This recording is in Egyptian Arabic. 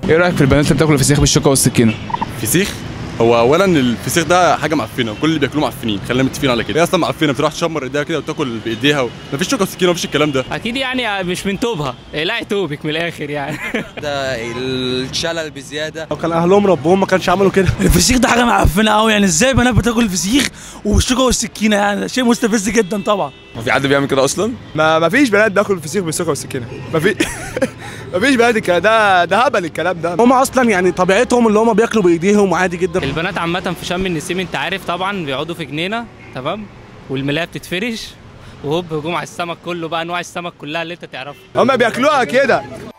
ايه رايك في البنات اللي بتاكل الفسيخ بالشوكه والسكينه فسيخ هو اولا الفسيخ ده حاجه معفنه وكل اللي بياكلوه معفنين خلينا متفقين على كده هي اصلا معفنه بتروح تشمر ايديها كده وتاكل بايديها و... مفيش شوكه وسكينه مفيش الكلام ده اكيد يعني مش من توبها لا توبك من الاخر يعني ده الشلل بزياده لو كان اهلهم ربهم ما كانش عملوا كده الفسيخ ده حاجه معفنه قوي يعني ازاي بنات بتاكل الفسيخ وبالشوكه والسكينه يعني ده شيء مستفز جدا طبعا هو في حد بيعمل كده اصلا ما ما فيش بنات بياكل الفسيخ بالسكه والسكينه ما في ما فيش بنات الكلام ده ده هبل الكلام ده هم اصلا يعني طبيعتهم اللي هم بياكلوا بايديهم وعادي جدا البنات عامه في شم النسيم انت عارف طبعا بيقعدوا في جنينه تمام والملايه بتتفرش وهوب هجوم على السمك كله بقى انواع السمك كلها اللي انت تعرفها هم بياكلوها كده